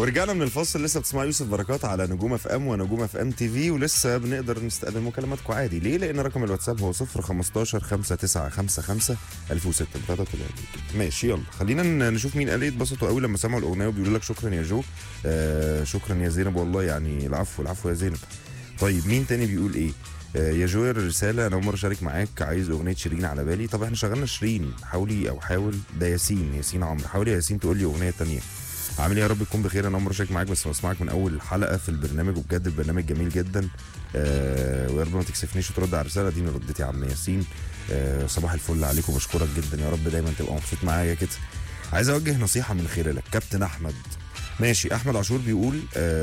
ورجعنا من الفاصل لسه بتسمع يوسف بركات على نجوم اف ام ونجوم اف ام تي في ولسه بنقدر نستقبل مكالماتكم عادي ليه؟ لان رقم الواتساب هو 015 5955 1006 بتاعتك ماشي يلا خلينا ن- نشوف مين قال ايه اتبسطوا قوي لما سمعوا الاغنيه وبيقولوا لك شكرا يا جو آه شكرا يا زينب والله يعني العفو العفو يا زينب طيب مين تاني بيقول ايه؟ آه، يا جو الرسالة أنا أول مرة أشارك معاك عايز أغنية شيرين على بالي طب إحنا شغلنا شيرين حاولي أو حاول ده ياسين ياسين عمرو حاولي يا ياسين تقول لي أغنية تانية عامل ايه يا رب تكون بخير انا اول مره اشارك معاك بس بسمعك من اول حلقه في البرنامج وبجد البرنامج جميل جدا آه ويا رب ما تكسفنيش وترد على الرساله دي من ردتي يا عم ياسين آه صباح الفل عليك وبشكرك جدا يا رب دايما تبقى مبسوط معايا كده عايز اوجه نصيحه من خلالك كابتن احمد ماشي احمد عاشور بيقول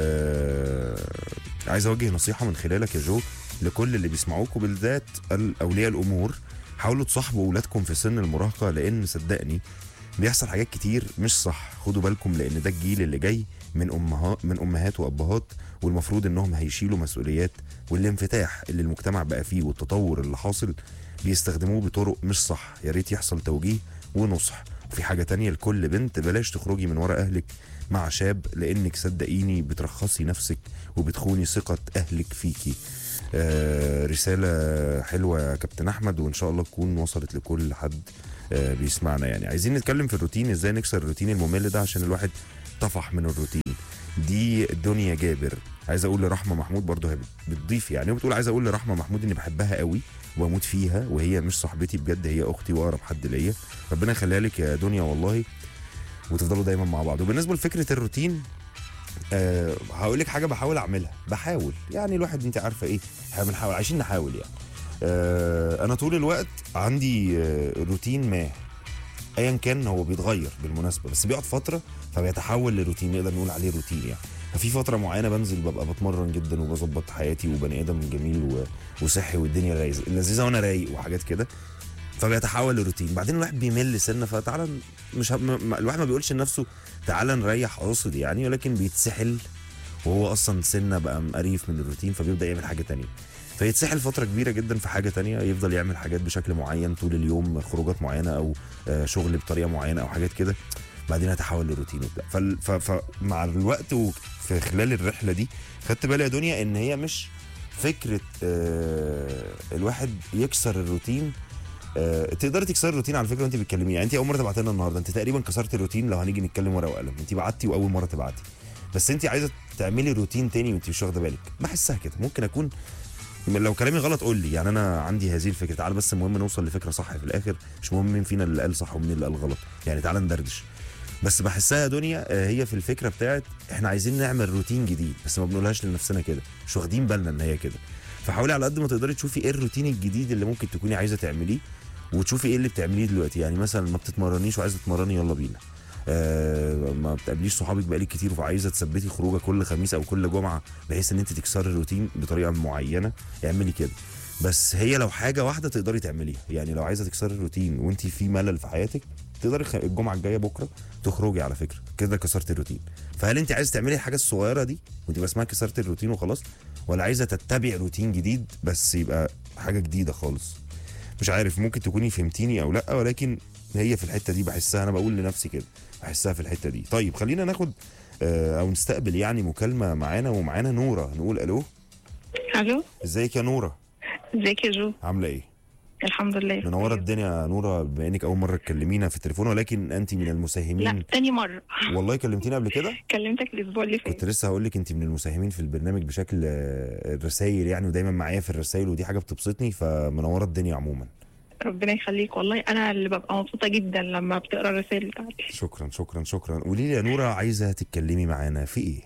آه عايز اوجه نصيحه من خلالك يا جو لكل اللي بيسمعوك وبالذات اولياء الامور حاولوا تصاحبوا اولادكم في سن المراهقه لان صدقني بيحصل حاجات كتير مش صح خدوا بالكم لان ده الجيل اللي جاي من امهات من امهات وابهات والمفروض انهم هيشيلوا مسؤوليات والانفتاح اللي المجتمع بقى فيه والتطور اللي حاصل بيستخدموه بطرق مش صح يا ريت يحصل توجيه ونصح وفي حاجه تانية لكل بنت بلاش تخرجي من ورا اهلك مع شاب لانك صدقيني بترخصي نفسك وبتخوني ثقه اهلك فيكي آه رساله حلوه يا كابتن احمد وان شاء الله تكون وصلت لكل حد آه بيسمعنا يعني عايزين نتكلم في الروتين ازاي نكسر الروتين الممل ده عشان الواحد طفح من الروتين دي دنيا جابر عايز اقول لرحمه محمود برضه هي بتضيف يعني وبتقول عايز اقول لرحمه محمود اني بحبها قوي وبموت فيها وهي مش صاحبتي بجد هي اختي واقرب حد ليا ربنا يخليها لك يا دنيا والله وتفضلوا دايما مع بعض وبالنسبه لفكره الروتين أه هقول لك حاجه بحاول اعملها بحاول يعني الواحد انت عارفه ايه احنا بنحاول عايشين نحاول يعني أه انا طول الوقت عندي آه، روتين ما ايا كان هو بيتغير بالمناسبه بس بيقعد فتره فبيتحول لروتين نقدر نقول عليه روتين يعني ففي فتره معينه بنزل ببقى بتمرن جدا وبظبط حياتي وبني ادم جميل و... وصحي والدنيا رايز- لذيذه وانا رايق وحاجات كده فبيتحول لروتين بعدين الواحد بيمل سنه فتعالى ن- مش ه... م... الواحد ما بيقولش لنفسه تعالى نريح قاصد يعني ولكن بيتسحل وهو اصلا سنه بقى مقريف من الروتين فبيبدا يعمل حاجه تانية فيتسحل فتره كبيره جدا في حاجه تانية يفضل يعمل حاجات بشكل معين طول اليوم خروجات معينه او آه، شغل بطريقه معينه او حاجات كده بعدين يتحول لروتين وبتاع فال- ف- فمع الوقت وفي خلال الرحله دي خدت بالي يا دنيا ان هي مش فكره آه، الواحد يكسر الروتين آه، تقدري تكسري الروتين على فكره وانت بتكلميه يعني انت اول مره تبعتي لنا النهارده انت تقريبا كسرت الروتين لو هنيجي نتكلم ورقه وقلم انت بعتي واول مره تبعتي بس انت عايزه تعملي روتين تاني وانت مش واخده بالك بحسها كده ممكن اكون لو كلامي غلط قول لي يعني انا عندي هذه الفكره تعال بس المهم نوصل لفكره صح في الاخر مش مهم مين فينا اللي قال صح ومين اللي قال غلط يعني تعال ندردش بس بحسها يا دنيا آه، هي في الفكره بتاعت احنا عايزين نعمل روتين جديد بس ما بنقولهاش لنفسنا كده مش واخدين بالنا ان هي كده فحاولي على قد ما تقدري تشوفي ايه الروتين الجديد اللي ممكن تكوني عايزه تعمليه وتشوفي ايه اللي بتعمليه دلوقتي يعني مثلا ما بتتمرنيش وعايزه تتمرني يلا بينا آه ما بتقابليش صحابك بقالك كتير وعايزه تثبتي خروجه كل خميس او كل جمعه بحيث ان انت تكسري الروتين بطريقه معينه اعملي كده بس هي لو حاجه واحده تقدري تعمليها يعني لو عايزه تكسري الروتين وانت في ملل في حياتك تقدري خ- الجمعه الجايه بكره تخرجي على فكره كده كسرت الروتين فهل انت عايزه تعملي الحاجه الصغيره دي وانت بس اسمها كسرت الروتين وخلاص ولا عايزه تتبعي روتين جديد بس يبقى حاجه جديده خالص مش عارف ممكن تكوني فهمتيني او لا ولكن هي في الحته دي بحسها انا بقول لنفسي كده بحسها في الحته دي طيب خلينا ناخد آه، او نستقبل يعني مكالمه معانا ومعانا نوره نقول الو الو ازيك يا نوره ازيك يا جو عامله ايه الحمد لله منوره الدنيا يا نوره بما انك اول مره تكلمينا في التليفون ولكن انت من لا المساهمين تاني مرة والله كلمتينا قبل كده كلمتك الأسبوع اللي كنت فات لسه هقول لك انت من المساهمين في البرنامج بشكل آه، الرسايل يعني ودايما معايا في الرسايل ودي حاجه بتبسطني فمنوره الدنيا عموما ربنا يخليك والله أنا اللي ببقى مبسوطة جدا لما بتقرا الرسائل بتاعتي شكرا شكرا شكرا قولي لي يا نوره عايزه تتكلمي معانا في ايه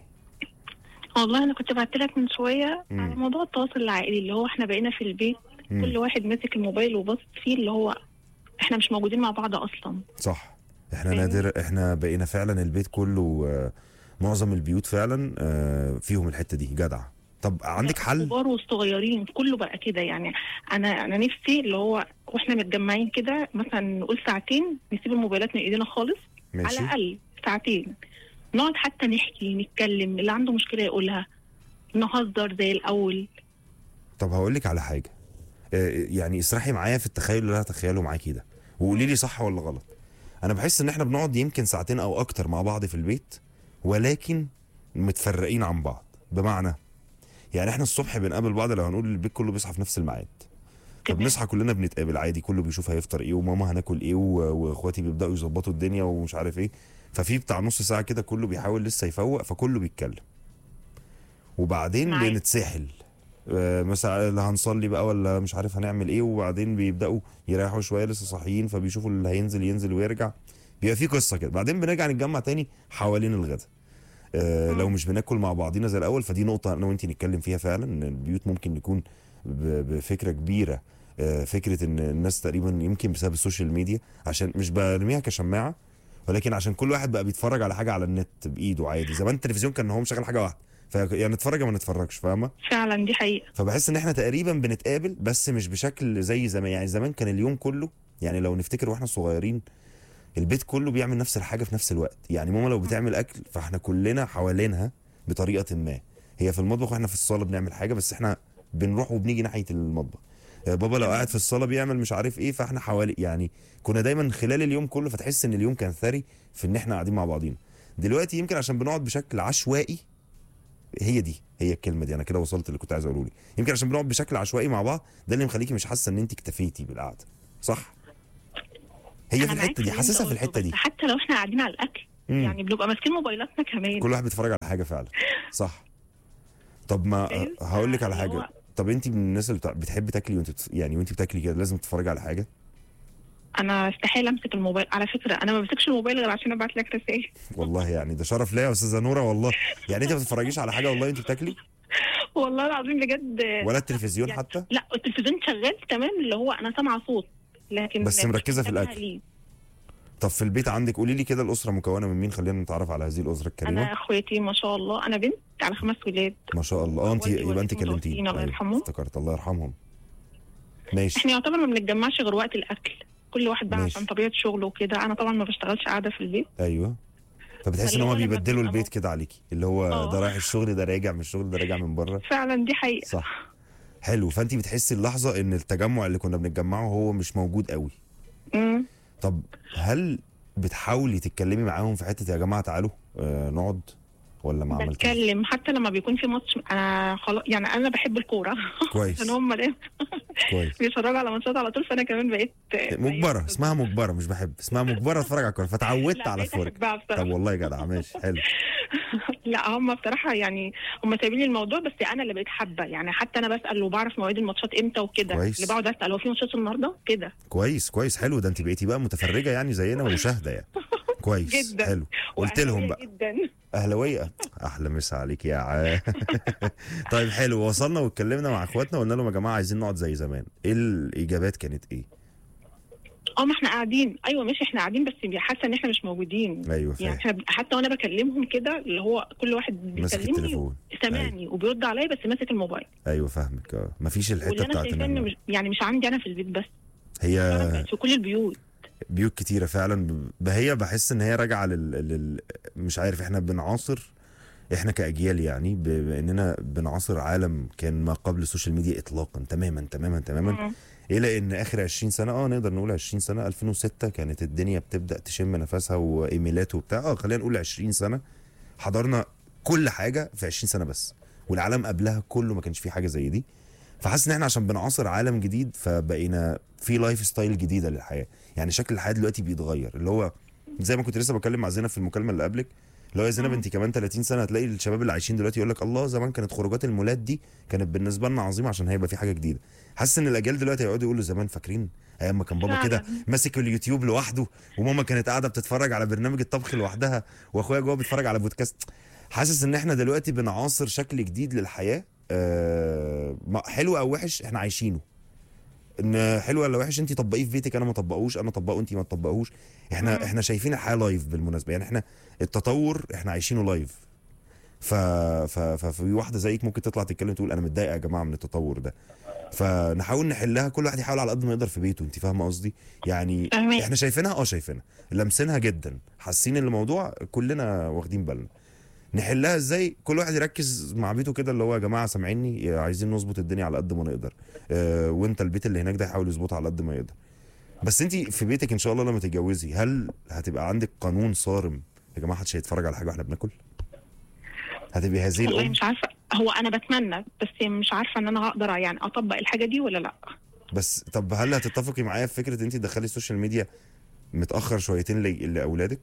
والله أنا كنت بعت لك من شوية مم. على موضوع التواصل العائلي اللي هو إحنا بقينا في البيت مم. كل واحد ماسك الموبايل وبص فيه اللي هو إحنا مش موجودين مع بعض أصلا صح احنا فاهمني؟ نادر احنا بقينا فعلا البيت كله آه، معظم البيوت فعلا آه، فيهم الحته دي جدع طب عندك حل كبار والصغيرين كله بقى كده يعني أنا أنا نفسي اللي هو وإحنا متجمعين كده مثلا نقول ساعتين نسيب الموبايلات من إيدينا خالص على ماشي الأقل ساعتين نقعد حتى نحكي نتكلم اللي عنده مشكلة يقولها نهزر زي الأول طب هقول لك على حاجه آه، يعني اسرحي معايا في التخيل اللي انا هتخيله معاكي ده وقولي لي صح ولا غلط انا بحس ان احنا بنقعد يمكن ساعتين او اكتر مع بعض في البيت ولكن متفرقين عن بعض بمعنى يعني احنا الصبح بنقابل بعض لو هنقول البيت كله بيصحى في نفس الميعاد تمام. فبنصحى كلنا بنتقابل عادي كله بيشوف هيفطر ايه وماما هناكل ايه و- واخواتي بيبداوا يظبطوا الدنيا ومش عارف ايه ففي بتاع نص ساعه كده كله بيحاول لسه يفوق فكله بيتكلم وبعدين معاك. بنتسحل آه، مثلا لا هنصلي بقى ولا مش عارف هنعمل ايه وبعدين بيبداوا يريحوا شويه لسه صاحيين فبيشوفوا اللي هينزل ينزل ويرجع بيبقى في قصه كده بعدين بنرجع نتجمع تاني حوالين الغدا آه لو مش بناكل مع بعضينا زي الاول فدي نقطه انا وانت نتكلم فيها فعلا ان البيوت ممكن يكون ب- بفكره كبيره آه فكره ان الناس تقريبا يمكن بسبب السوشيال ميديا عشان مش برميها كشماعه ولكن عشان كل واحد بقى بيتفرج على حاجه على النت بايده عادي زمان التلفزيون كان هو مشغل حاجه واحده ف يعني نتفرج يا ما نتفرجش فاهمه فعلا دي حقيقه فبحس ان احنا تقريبا بنتقابل بس مش بشكل زي زمان يعني زمان كان اليوم كله يعني لو نفتكر واحنا صغيرين البيت كله بيعمل نفس الحاجه في نفس الوقت يعني ماما لو بتعمل اكل فاحنا كلنا حوالينها بطريقه ما هي في المطبخ واحنا في الصاله بنعمل حاجه بس احنا بنروح وبنيجي ناحيه المطبخ آه، بابا لو قاعد في الصاله بيعمل مش عارف ايه فاحنا حوالي يعني كنا دايما خلال اليوم كله فتحس ان اليوم كان ثري في ان احنا قاعدين مع بعضينا دلوقتي يمكن عشان بنقعد بشكل عشوائي هي دي هي الكلمه دي انا كده وصلت اللي كنت عايز اقوله لي يمكن عشان بنقعد بشكل عشوائي مع بعض ده اللي مخليكي مش حاسه ان انت اكتفيتي بالقعده صح هي في أنا معاك الحته دي اللي أنت حاسسها في قلته، الحته بس دي حتى لو احنا قاعدين على الاكل مم. يعني بنبقى ماسكين موبايلاتنا كمان كل واحد بيتفرج على حاجه فعلا صح طب ما فاهم؟ هقول لك على اللي حاجه هو- طب انت من الناس اللي بتع- بتحبي تاكلي وانت بت... يعني وانت بتاكلي كده لازم تتفرجي على حاجه انا استحيل امسك الموبايل على فكره انا ما بمسكش الموبايل غير عشان ابعت لك رسائل والله يعني ده شرف ليا يا استاذه نوره والله يعني انت ما بتتفرجيش على حاجه والله انت بتاكلي والله العظيم بجد ولا التلفزيون يعني- حتى لا التلفزيون شغال تمام اللي هو انا سامعه صوت لكن بس مش مركزة في متابعة الأكل. ليه. طب في البيت عندك قولي لي كده الاسره مكونه من مين خلينا نتعرف على هذه الاسره الكريمه انا اخواتي ما شاء الله انا بنت على خمس ولاد ما شاء الله اه انت والدي يبقى انت ووالدتي كلمتيني متوفين، الله أيوة، يرحمهم. افتكرت الله يرحمهم ماشي احنا يعتبر ما بنتجمعش غير وقت الاكل كل واحد بقى ماشي. عشان طبيعه شغله وكده انا طبعا ما بشتغلش قاعده في البيت ايوه فبتحس ان فاللي هما هو لما بيبدلوا بنبقى البيت مو- كده عليكي اللي هو آه. ده رايح الشغل ده راجع من الشغل ده راجع من بره فعلا دي حقيقه صح حلو فانت بتحسي اللحظه ان التجمع اللي كنا بنتجمعه هو مش موجود قوي امم طب هل بتحاولي تتكلمي معاهم في حته يا جماعه تعالوا آه نقعد ولا ما عملتيش بتكلم حتى لما بيكون في ماتش انا خلاص يعني انا بحب الكوره كويس عشان هم دايما كويس بيتفرجوا على ماتشات على طول فانا كمان بقيت مجبره اسمها مجبره مش بحب اسمها مجبره اتفرج على الكوره فتعودت لا، على بقيت الفرجه أحبها بصراحة. طب والله يا جدع ماشي حلو لا هم بصراحه يعني هم سايبين لي الموضوع بس انا اللي بقيت حابه يعني حتى انا بسال وبعرف مواعيد الماتشات امتى وكده كويس. اللي بقعد اسال هو في ماتشات النهارده كده كويس كويس حلو ده انت بقيتي بقى متفرجه يعني زينا ومشاهده يعني كويس جدا. حلو قلت لهم وأهلاوية بقى جدا اهلاويه احلى مسا عليك يا ع... طيب حلو وصلنا واتكلمنا مع اخواتنا وقلنا لهم يا جماعه عايزين نقعد زي زمان ايه الاجابات كانت ايه اه ما احنا قاعدين ايوه ماشي احنا قاعدين بس حاسه ان احنا مش موجودين ايوه يعني فاهم احنا حتى وانا بكلمهم كده اللي هو كل واحد ماسك بيكلمني التليفون سامعني وبيرد عليا بس ماسك الموبايل ايوه فاهمك اه مفيش الحته واللي انا بتاعت شايفاه ان إن مش يعني مش عندي انا في البيت بس هي بقت في كل البيوت بيوت كتيره فعلا ب- هي بحس ان هي راجعه لل... لل... مش عارف احنا بنعاصر احنا كاجيال يعني ب- باننا بنعاصر عالم كان ما قبل السوشيال ميديا اطلاقا تماما تماما تماما مم. الى ان اخر 20 سنه اه نقدر نقول 20 سنه 2006 كانت الدنيا بتبدا تشم نفسها وايميلات وبتاع اه خلينا نقول 20 سنه حضرنا كل حاجه في 20 سنه بس والعالم قبلها كله ما كانش فيه حاجه زي دي فحاسس ان احنا عشان بنعاصر عالم جديد فبقينا في لايف ستايل جديده للحياه يعني شكل الحياه دلوقتي بيتغير اللي هو زي ما كنت لسه بتكلم مع زينب في المكالمه اللي قبلك اللي هو يا زينب مم. انت كمان 30 سنه هتلاقي الشباب اللي عايشين دلوقتي يقول لك الله زمان كانت خروجات المولات دي كانت بالنسبه لنا عظيمه عشان هيبقى في حاجه جديده حاسس ان الاجيال دلوقتي هيقعدوا يقولوا زمان فاكرين ايام ما كان بابا فعلا. كده ماسك اليوتيوب لوحده وماما كانت قاعده بتتفرج على برنامج الطبخ لوحدها واخويا جوه بيتفرج على بودكاست حاسس ان احنا دلوقتي بنعاصر شكل جديد للحياه آه ما- حلو او وحش احنا عايشينه ان حلو ولا وحش انت طبقيه في بيتك انا ما طبقوش انا طبقه انت ما تطبقوش احنا مم. احنا شايفين الحياه لايف بالمناسبه يعني احنا التطور احنا عايشينه لايف ف... ف... ففي واحده زيك ممكن تطلع تتكلم تقول انا متضايقه يا جماعه من التطور ده فنحاول نحلها كل واحد يحاول على قد ما يقدر في بيته انت فاهمه قصدي يعني فاهمك. احنا شايفينها اه شايفينها لامسينها جدا حاسين ان الموضوع كلنا واخدين بالنا نحلها ازاي كل واحد يركز مع بيته كده اللي هو يا جماعه سامعيني عايزين نظبط الدنيا على قد ما نقدر اه وانت البيت اللي هناك ده يحاول يظبطها على قد ما يقدر بس انت في بيتك ان شاء الله لما تتجوزي هل هتبقى عندك قانون صارم يا جماعه محدش هيتفرج على حاجه واحنا بناكل هتبقي هذه والله الام مش عارفه هو انا بتمنى بس مش عارفه ان انا هقدر يعني اطبق الحاجه دي ولا لا بس طب هل هتتفقي معايا في فكره انت تدخلي السوشيال ميديا متاخر شويتين ل- لاولادك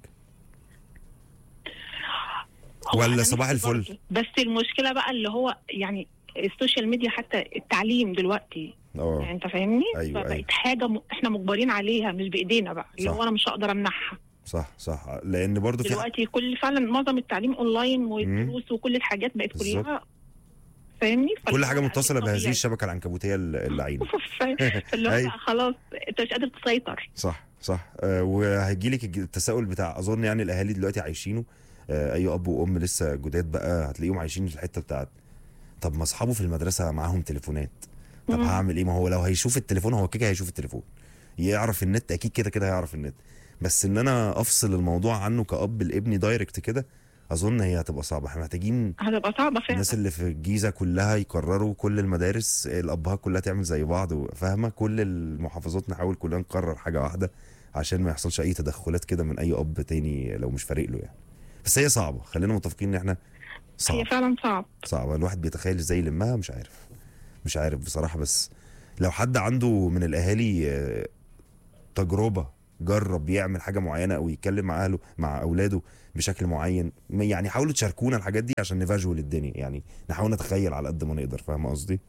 هو ولا أنا صباح نفسي الفل؟ برضه. بس المشكله بقى اللي هو يعني السوشيال ميديا حتى التعليم دلوقتي يعني اه انت فاهمني أيوة، فبقت أيوة. حاجه م... احنا مجبرين عليها مش بايدينا بقى اللي صح. هو انا مش هقدر امنعها صح صح لان برضو في ح- دلوقتي كل فعلا معظم التعليم اونلاين والدروس وكل الحاجات بقت بالظبط. كلها فاهمني كل حاجه فاللي هو متصله طبيعي. بهذه الشبكه العنكبوتيه الل- اللعينه اللي هو أيوة. بقى خلاص انت مش قادر تسيطر صح صح آه وهيجي لك التساؤل بتاع اظن يعني الاهالي دلوقتي عايشينه آه اي اب وام لسه جداد بقى هتلاقيهم عايشين في الحته بتاعت طب ما اصحابه في المدرسه معاهم تليفونات طب مم. هعمل ايه ما هو لو هيشوف التليفون هو كده هيشوف التليفون يعرف النت اكيد كده كده هيعرف النت بس ان انا افصل الموضوع عنه كاب لابني دايركت كده اظن هي هتبقى صعبه احنا محتاجين هتبقى صعبه فعلا الناس اللي في الجيزه كلها يقرروا كل المدارس الابهات كلها تعمل زي بعض فاهمه كل المحافظات نحاول كلنا نقرر حاجه واحده عشان ما يحصلش اي تدخلات كده من اي اب تاني لو مش فارق له يعني بس هي صعبه خلينا متفقين ان احنا هي صعب فعلا صعب صعبه الواحد بيتخيل ازاي يلمها مش عارف مش عارف بصراحه بس لو حد عنده من الاهالي آه، تجربه جرب يعمل حاجه معينه او يتكلم مع اهله مع اولاده بشكل معين م- يعني حاولوا تشاركونا الحاجات دي عشان نفاجول الدنيا يعني نحاول نتخيل على قد ما نقدر فاهم قصدي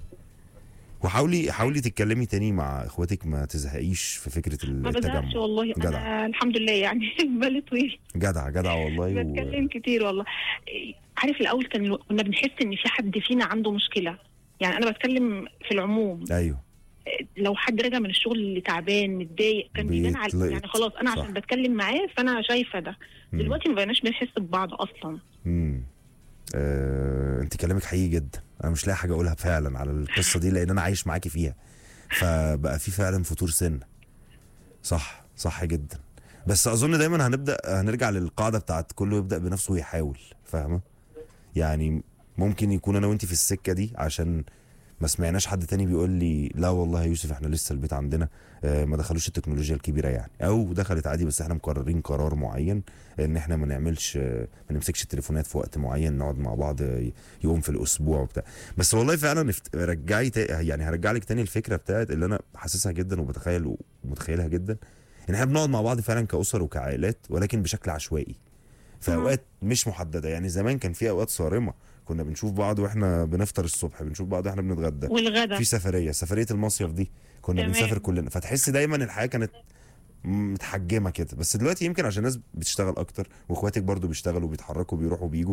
وحاولي حاولي تتكلمي تاني مع اخواتك ما تزهقيش في فكره ما بزهقش التجمع والله جدع. انا الحمد لله يعني بالي طويل جدع جدع والله و... بتكلم كتير والله إيه، عارف الاول كان كنا بنحس ان في حد فينا عنده مشكله يعني انا بتكلم في العموم ايوه إيه، لو حد راجع من الشغل اللي تعبان متضايق كان بيبان على بيتلقط. يعني خلاص انا صح. عشان بتكلم معاه فانا شايفه ده مم. دلوقتي ما بقيناش بنحس ببعض اصلا امم آه، انت كلامك حقيقي جدا انا مش لاقي حاجه اقولها فعلا على القصه دي لان انا عايش معاكي فيها فبقى في فعلا فتور سن صح صح جدا بس اظن دايما هنبدا هنرجع للقاعده بتاعت كله يبدا بنفسه ويحاول فاهمه يعني ممكن يكون انا وانت في السكه دي عشان ما سمعناش حد تاني بيقول لي لا والله يا يوسف احنا لسه البيت عندنا آه، ما دخلوش التكنولوجيا الكبيره يعني او دخلت عادي بس احنا مقررين قرار معين ان احنا ما نعملش آه، ما نمسكش التليفونات في وقت معين نقعد مع بعض آه، يوم في الاسبوع وبتاع بس والله فعلا افت- رجعي تا- يعني هرجع لك تاني الفكره بتاعت اللي انا حاسسها جدا وبتخيل ومتخيلها جدا ان احنا بنقعد مع بعض فعلا كاسر وكعائلات ولكن بشكل عشوائي في مم. اوقات مش محدده يعني زمان كان في اوقات صارمه كنا بنشوف بعض واحنا بنفطر الصبح بنشوف بعض واحنا بنتغدى والغدا في سفريه سفريه المصيف دي كنا تمام. بنسافر كلنا فتحس دايما الحياه كانت متحجمه كده بس دلوقتي يمكن عشان الناس بتشتغل اكتر واخواتك برضو بيشتغلوا بيتحركوا بيروحوا بيجوا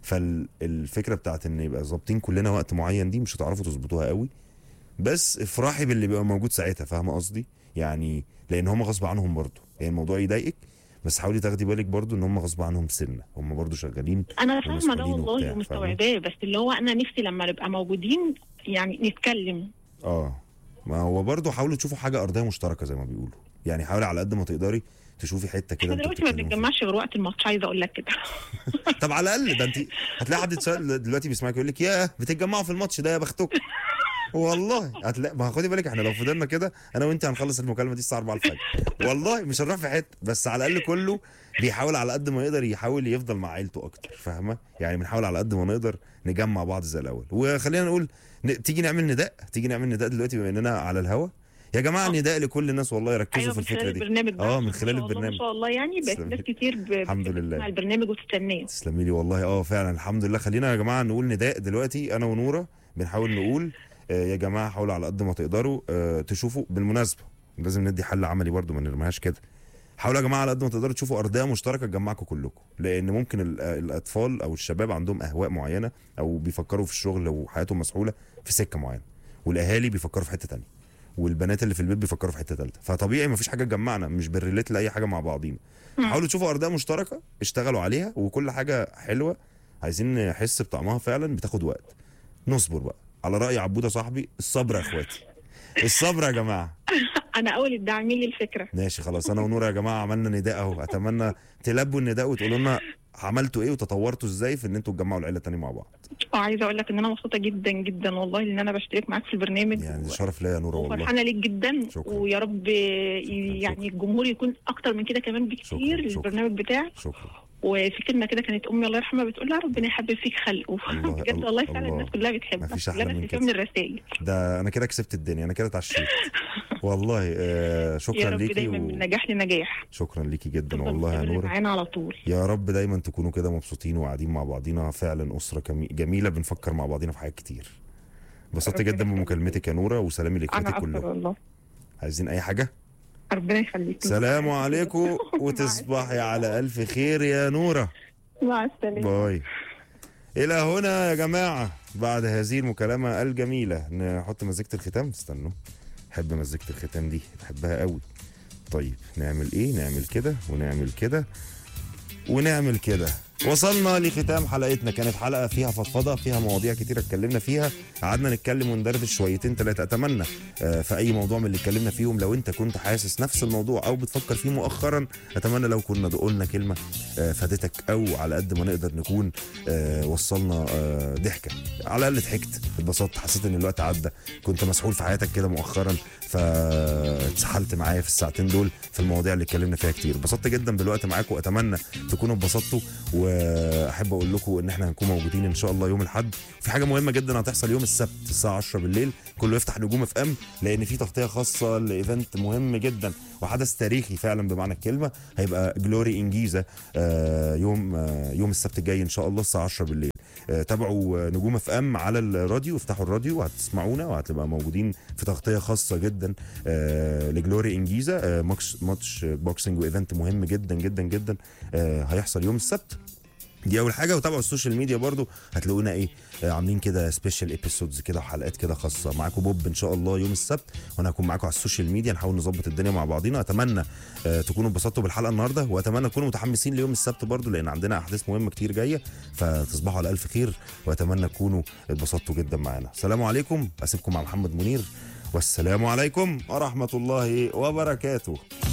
فالفكره بتاعت ان يبقى ظابطين كلنا وقت معين دي مش هتعرفوا تظبطوها قوي بس افرحي باللي بيبقى موجود ساعتها فاهمه قصدي يعني لان هم غصب عنهم برضو يعني الموضوع يضايقك بس حاولي تاخدي بالك برضو ان هم غصب عنهم سنه هم برضو شغالين انا فاهمه ده ومسؤولين وبتاع، والله ومستوعباه بس اللي هو انا نفسي لما نبقى موجودين يعني نتكلم اه ما هو برضه حاولوا تشوفوا حاجه ارضيه مشتركه زي ما بيقولوا يعني حاولي على قد ما تقدري تشوفي حته كده احنا انتوا دلوقتي ما بتتكلموا فيها. بنتجمعش غير وقت الماتش عايزه اقول لك كده طب على الاقل ده انت هتلاقي حد يتسأل دلوقتي بيسمعك يقول لك ياه بتتجمعوا في الماتش ده يا بختكم والله هتلاقي ما خدي بالك احنا لو فضلنا كده انا وانت هنخلص المكالمه دي الساعه 4 الفجر والله مش هنروح في حته بس على الاقل كله بيحاول على قد ما يقدر يحاول يفضل مع عيلته اكتر فاهمه يعني بنحاول على قد ما نقدر نجمع بعض زي الاول وخلينا نقول ن... تيجي نعمل نداء تيجي نعمل نداء دلوقتي بما اننا على الهوا يا جماعه آه. نداء لكل الناس والله يركزوا ايوه في من خلال الفكره دي البرنامج ده اه من ما خلال شاء الله- البرنامج ما شاء الله يعني بقت تسلمي. ناس كتير ب- الحمد بتسمع لله. البرنامج وتستناه تسلمي لي والله اه فعلا الحمد لله خلينا يا جماعه نقول نداء دلوقتي انا ونوره بنحاول نقول آه يا جماعه حاولوا على قد ما تقدروا آه تشوفوا بالمناسبه لازم ندي حل عملي برضو ما نرميهاش كده حاولوا يا جماعه على قد ما تقدروا تشوفوا ارضيه مشتركه تجمعكم كلكم لان ممكن ال- الاطفال او الشباب عندهم اهواء معينه او بيفكروا في الشغل وحياتهم مسحوله في سكه معينه والاهالي بيفكروا في حته تانية والبنات اللي في البيت بيفكروا في حته ثالثه فطبيعي مفيش حاجه تجمعنا مش بنريليت لاي حاجه مع بعضينا مم. حاولوا تشوفوا ارضيه مشتركه اشتغلوا عليها وكل حاجه حلوه عايزين نحس بطعمها فعلا بتاخد وقت نصبر بقى على راي عبوده صاحبي الصبر يا اخواتي الصبر يا جماعه انا اول الداعمين للفكره ماشي خلاص انا ونور يا جماعه عملنا نداء اهو اتمنى تلبوا النداء وتقولوا لنا عملتوا ايه وتطورتوا ازاي في ان انتوا تجمعوا العيله تاني مع بعض وعايزه اقول لك ان انا مبسوطه جدا جدا والله ان انا بشترك معاك في البرنامج يعني ده شرف ليا يا نوره والله وفرحانه ليك جدا شكرا. ويا رب ي- يعني الجمهور يكون اكتر من كده كمان بكتير شكرا، شكرا. البرنامج بتاعك شكرا وفي كلمه كده كانت امي الله يرحمها بتقول لها ربنا يحبب فيك خلقه الله- بجد والله فعلا الله. الناس كلها بتحبها مفيش أحلى اللي انا من شايفاها كده. من الرسائل ده انا كده كسبت الدنيا انا كده اتعشيت والله آه يا شكرا رب ليكي دايما و... من نجاح لنجاح شكرا ليكي جدا تفضل والله يا مستمر نورة معانا على طول يا رب دايما تكونوا كده مبسوطين وقاعدين مع بعضينا فعلا اسره كمي... جميله بنفكر مع بعضينا في حاجات كتير انبسطت ربنا جدا يخليك. بمكالمتك يا نوره وسلامي انا لاخواتك اكتر كلهم والله عايزين اي حاجه ربنا يخليك سلام عليكم وتصبحي على الف خير يا نوره مع السلامه باي الى هنا يا جماعه بعد هذه المكالمه الجميله نحط مزيكه الختام استنوا بحب مزيكه الختام دي بحبها قوي طيب نعمل ايه نعمل كده ونعمل كده ونعمل كده وصلنا لختام حلقتنا كانت حلقه فيها فضفضه فيها مواضيع كتير اتكلمنا فيها قعدنا نتكلم وندردش شويتين ثلاثه اتمنى آه، في اي موضوع من اللي اتكلمنا فيهم لو انت كنت حاسس نفس الموضوع او بتفكر فيه مؤخرا اتمنى لو كنا قلنا كلمه آه، فادتك او على قد ما نقدر نكون آه، وصلنا آه، ضحكه على الاقل ضحكت اتبسطت حسيت ان الوقت عدى كنت مسحول في حياتك كده مؤخرا فاتسحلت معايا في الساعتين دول في المواضيع اللي اتكلمنا فيها كتير اتبسطت جدا بالوقت معاكم واتمنى تكونوا اتبسطتوا واحب اقول لكم ان احنا هنكون موجودين ان شاء الله يوم الاحد في حاجه مهمه جدا هتحصل يوم السبت الساعه 10 بالليل كله يفتح نجوم اف ام لان في تغطيه خاصه لايفنت مهم جدا وحدث تاريخي فعلا بمعنى الكلمه هيبقى جلوري انجيزا آه، يوم آه، يوم السبت الجاي ان شاء الله الساعه 10 بالليل آه، تابعوا آه، نجوم اف ام على الراديو افتحوا الراديو وهتسمعونا وهتبقى موجودين في تغطيه خاصه جدا آه، لجلوري انجيزا آه، ماتش ماتش بوكسنج وايفنت مهم جدا جدا جدا آه، هيحصل يوم السبت دي اول حاجه وتابعوا السوشيال ميديا برضو هتلاقونا ايه آه، عاملين كده سبيشال ابيسودز كده وحلقات كده خاصه معاكم بوب ان شاء الله يوم السبت وانا هكون معاكم على السوشيال ميديا نحاول نظبط الدنيا مع بعضينا اتمنى آه، تكونوا اتبسطتوا بالحلقه النهارده واتمنى تكونوا متحمسين ليوم السبت برضو لان عندنا احداث مهمه كتير جايه فتصبحوا على الف خير واتمنى تكونوا اتبسطتوا جدا معانا السلام عليكم اسيبكم مع محمد منير والسلام عليكم ورحمه الله وبركاته